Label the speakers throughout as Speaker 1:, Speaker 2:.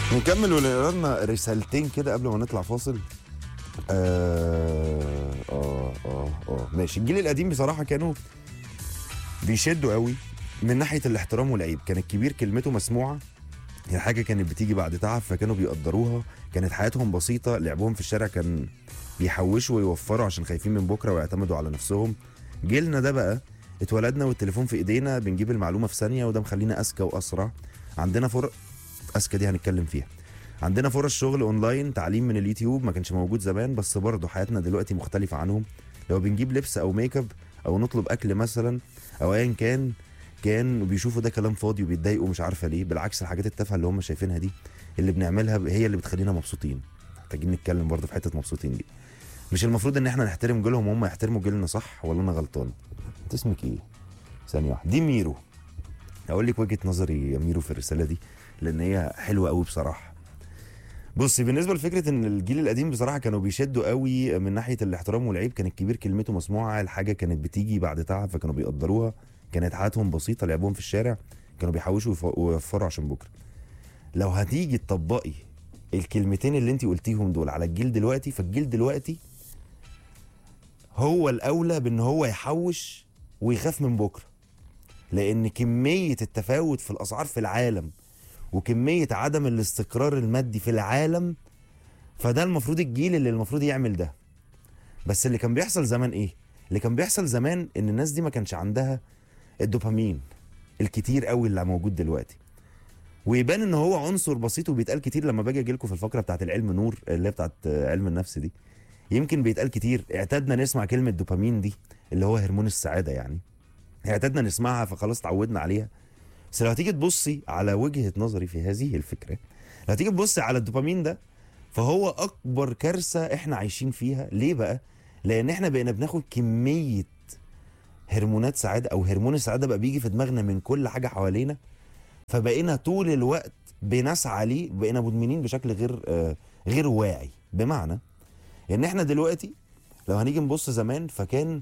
Speaker 1: نكمل ونقرا لنا رسالتين كده قبل ما نطلع فاصل آه آه آه آه ماشي الجيل القديم بصراحة كانوا بيشدوا قوي من ناحية الاحترام والعيب كان الكبير كلمته مسموعة الحاجة كانت بتيجي بعد تعب فكانوا بيقدروها كانت حياتهم بسيطة لعبهم في الشارع كان بيحوشوا ويوفروا عشان خايفين من بكرة ويعتمدوا على نفسهم جيلنا ده بقى اتولدنا والتليفون في ايدينا بنجيب المعلومة في ثانية وده مخلينا اذكى واسرع عندنا فرق اذكى دي هنتكلم فيها عندنا فرص شغل اونلاين تعليم من اليوتيوب ما كانش موجود زمان بس برضه حياتنا دلوقتي مختلفة عنهم لو بنجيب لبس او ميك اب او نطلب اكل مثلا او ايا كان كان بيشوفوا ده كلام فاضي وبيتضايقوا مش عارفه ليه بالعكس الحاجات التافهه اللي هم شايفينها دي اللي بنعملها هي اللي بتخلينا مبسوطين محتاجين نتكلم برضه في حته مبسوطين دي مش المفروض ان احنا نحترم جيلهم وهم يحترموا جيلنا صح ولا انا غلطان انت اسمك ايه ثانيه واحده دي ميرو اقول لك وجهه نظري يا ميرو في الرساله دي لان هي حلوه قوي بصراحه بصي بالنسبه لفكره ان الجيل القديم بصراحه كانوا بيشدوا قوي من ناحيه الاحترام والعيب كان الكبير كلمته مسموعه الحاجه كانت بتيجي بعد تعب فكانوا بيقدروها كانت حياتهم بسيطه لعبهم في الشارع كانوا بيحوشوا ويف- ويوفروا عشان بكره لو هتيجي تطبقي الكلمتين اللي انت قلتيهم دول على الجيل دلوقتي فالجيل دلوقتي هو الاولى بان هو يحوش ويخاف من بكره لان كميه التفاوت في الاسعار في العالم وكميه عدم الاستقرار المادي في العالم فده المفروض الجيل اللي المفروض يعمل ده بس اللي كان بيحصل زمان ايه اللي كان بيحصل زمان ان الناس دي ما كانش عندها الدوبامين الكتير قوي اللي موجود دلوقتي ويبان ان هو عنصر بسيط وبيتقال كتير لما باجي اجي لكم في الفقره بتاعت العلم نور اللي هي بتاعت آه، علم النفس دي يمكن بيتقال كتير اعتدنا نسمع كلمه دوبامين دي اللي هو هرمون السعاده يعني اعتدنا نسمعها فخلاص اتعودنا عليها بس لو هتيجي تبصي على وجهه نظري في هذه الفكره لو هتيجي تبصي على الدوبامين ده فهو اكبر كارثه احنا عايشين فيها ليه بقى لان احنا بقينا بناخد كميه هرمونات سعاده او هرمون السعاده بقى بيجي في دماغنا من كل حاجه حوالينا فبقينا طول الوقت بنسعى ليه بقينا مدمنين بشكل غير آه غير واعي بمعنى ان احنا دلوقتي لو هنيجي نبص زمان فكان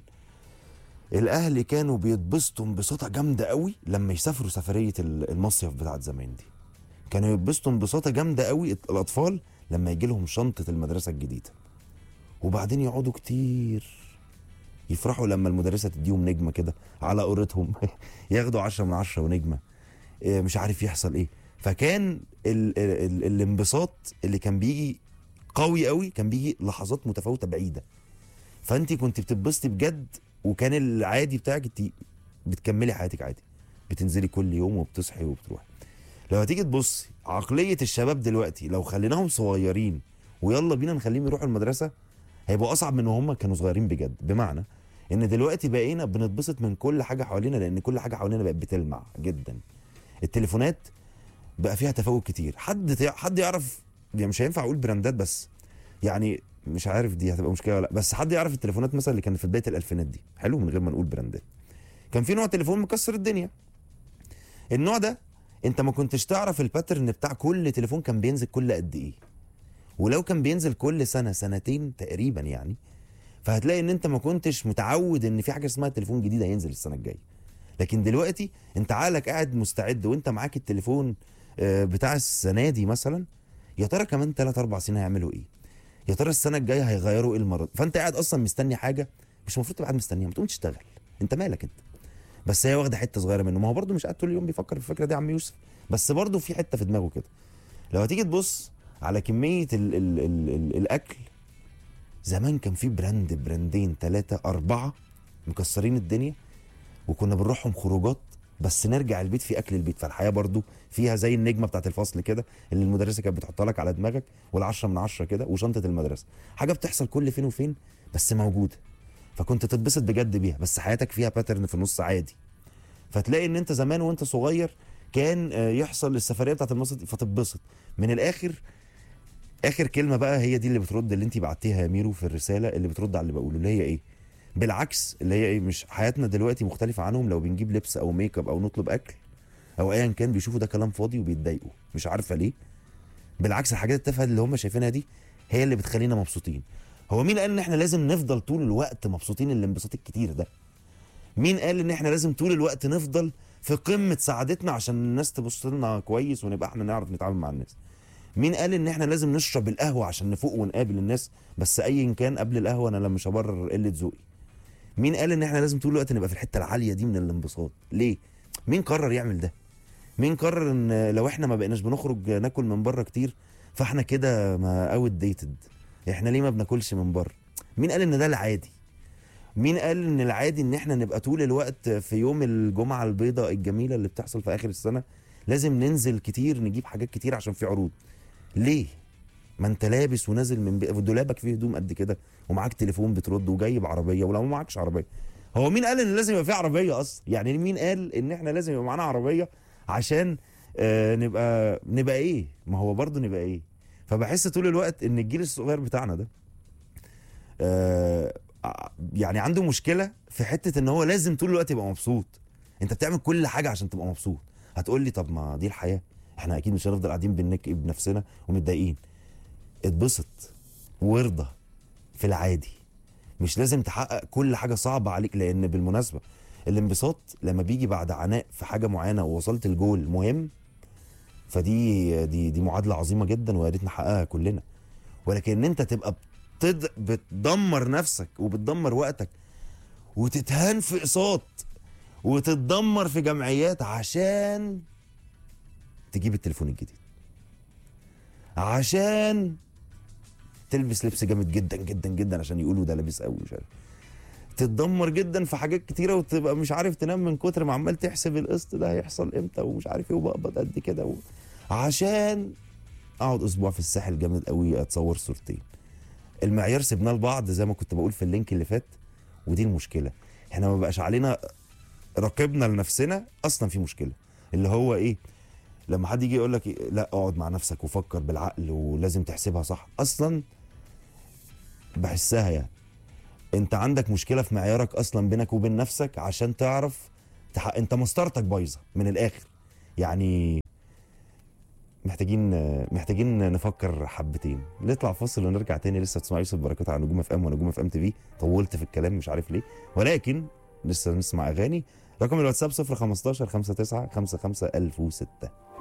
Speaker 1: الاهل كانوا بيتبسطوا انبساطه جامده قوي لما يسافروا سفريه ال- المصيف بتاعت زمان دي كانوا يتبسطوا انبساطه جامده قوي الاطفال لما يجي لهم شنطه المدرسه الجديده وبعدين يقعدوا كتير يفرحوا لما المدرسه تديهم نجمه كده على قورتهم ياخدوا عشرة من عشرة ونجمه إيه، مش عارف يحصل ايه فكان ال ال ال الانبساط اللي كان بيجي قوي قوي كان بيجي لحظات متفاوته بعيده فانت كنت بتتبسطي بجد وكان العادي بتاعك انت بتكملي حياتك عادي بتنزلي كل يوم وبتصحي وبتروحي لو هتيجي تبصي عقليه الشباب دلوقتي لو خليناهم صغيرين ويلا بينا نخليهم يروحوا المدرسه هيبقوا اصعب من هم كانوا صغيرين بجد بمعنى ان دلوقتي بقينا بنتبسط من كل حاجه حوالينا لان كل حاجه حوالينا بقت بتلمع جدا التليفونات بقى فيها تفاوت كتير حد تع- حد يعرف يعني مش هينفع اقول براندات بس يعني مش عارف دي هتبقى مشكله ولا لا بس حد يعرف التليفونات مثلا اللي كانت في بدايه الالفينات دي حلو من غير ما نقول براندات كان في نوع تليفون مكسر الدنيا النوع ده انت ما كنتش تعرف الباترن بتاع كل تليفون كان بينزل كل قد ايه ولو كان بينزل كل سنه سنتين تقريبا يعني فهتلاقي ان انت ما كنتش متعود ان في حاجه اسمها تليفون جديد هينزل السنه الجايه لكن دلوقتي انت عقلك قاعد مستعد وانت معاك التليفون آه، بتاع السنه دي مثلا يا ترى كمان 3 4 سنين هيعملوا ايه يا ترى السنه الجايه هيغيروا ايه المره دي؟ فانت قاعد اصلا مستني حاجه مش المفروض تبقى قاعد مستنيها ما تقوم تشتغل انت مالك انت بس هي واخده حته صغيره منه ما هو برده مش قاعد طول اليوم بيفكر في الفكره دي يا عم يوسف بس برده في حته في دماغه كده لو هتيجي تبص على كميه ال ال ال ال الاكل زمان كان في براند براندين ثلاثه اربعه مكسرين الدنيا وكنا بنروحهم خروجات بس نرجع البيت في اكل البيت فالحياه برضو فيها زي النجمه بتاعت الفصل كده اللي المدرسه كانت بتحطها لك على دماغك والعشرة من عشرة كده وشنطه المدرسه حاجه بتحصل كل فين وفين بس موجوده فكنت تتبسط بجد بيها بس حياتك فيها باترن في النص عادي فتلاقي ان انت زمان وانت صغير كان آه، يحصل السفريه بتاعت المصيف فتتبسط من الاخر اخر كلمه بقى هي دي اللي بترد اللي انت بعتيها يا ميرو في الرساله اللي بترد على اللي بقوله اللي هي ايه بالعكس اللي هي ايه مش حياتنا دلوقتي مختلفه عنهم لو بنجيب لبس او ميك اب او نطلب اكل او ايا كان بيشوفوا ده كلام فاضي وبيتضايقوا مش عارفه ليه بالعكس الحاجات التافهه اللي هم شايفينها دي هي اللي بتخلينا مبسوطين هو مين قال ان احنا لازم نفضل طول الوقت مبسوطين الانبساط الكتير ده مين قال ان احنا لازم طول الوقت نفضل في قمه سعادتنا عشان الناس تبص لنا كويس ونبقى احنا نعرف نتعامل مع الناس مين قال ان احنا لازم نشرب القهوه عشان نفوق ونقابل الناس بس ايا كان قبل القهوه انا لا مش هبرر قله ذوقي مين قال ان احنا لازم طول الوقت نبقى في الحته العاليه دي من الانبساط ليه مين قرر يعمل ده مين قرر ان لو احنا ما بقيناش بنخرج ناكل من بره كتير فاحنا كده ما اوت ديتد احنا ليه ما بناكلش من بره مين قال ان ده العادي مين قال ان العادي ان احنا نبقى طول الوقت في يوم الجمعه البيضاء الجميله اللي بتحصل في اخر السنه لازم ننزل كتير نجيب حاجات كتير عشان في عروض ليه ما انت لابس ونازل من بي... دولابك فيه هدوم قد كده ومعاك تليفون بترد وجايب عربيه ولو ما معكش عربيه هو مين قال ان لازم يبقى في عربيه اصلا يعني مين قال ان احنا لازم يبقى معانا عربيه عشان آه نبقى نبقى ايه ما هو برضه نبقى ايه فبحس طول الوقت ان الجيل الصغير بتاعنا ده آه يعني عنده مشكله في حته ان هو لازم طول الوقت يبقى مبسوط انت بتعمل كل حاجه عشان تبقى مبسوط هتقول لي طب ما دي الحياه احنا اكيد مش هنفضل قاعدين بنكئب بنفسنا ومتضايقين اتبسط وارضى في العادي مش لازم تحقق كل حاجه صعبه عليك لان بالمناسبه الانبساط لما بيجي بعد عناء في حاجه معينه ووصلت الجول مهم فدي دي دي معادله عظيمه جدا ويا ريت نحققها كلنا ولكن ان انت تبقى بتد... بتدمر نفسك وبتدمر وقتك وتتهان في اقساط وتتدمر في جمعيات عشان تجيب التليفون الجديد عشان تلبس لبس جامد جدا جدا جدا عشان يقولوا ده لابس قوي مش عارف تتدمر جدا في حاجات كتيره وتبقى مش عارف تنام من كتر ما عمال تحسب القسط ده هيحصل امتى ومش عارف ايه وبقبض قد كده و... عشان اقعد اسبوع في الساحل جامد قوي اتصور صورتين المعيار سيبناه لبعض زي ما كنت بقول في اللينك اللي فات ودي المشكله احنا ما بقاش علينا رقبنا لنفسنا اصلا في مشكله اللي هو ايه لما حد يجي يقول لك إيه لا اقعد مع نفسك وفكر بالعقل ولازم تحسبها صح اصلا بحسها يعني انت عندك مشكله في معيارك اصلا بينك وبين نفسك عشان تعرف تح... انت مسطرتك بايظه من الاخر يعني محتاجين محتاجين نفكر حبتين نطلع فاصل ونرجع تاني لسه تسمع يوسف بركات على نجوم اف ام ونجوم اف ام تي في طولت في الكلام مش عارف ليه ولكن لسه نسمع اغاني رقم الواتساب 015 59 55 1006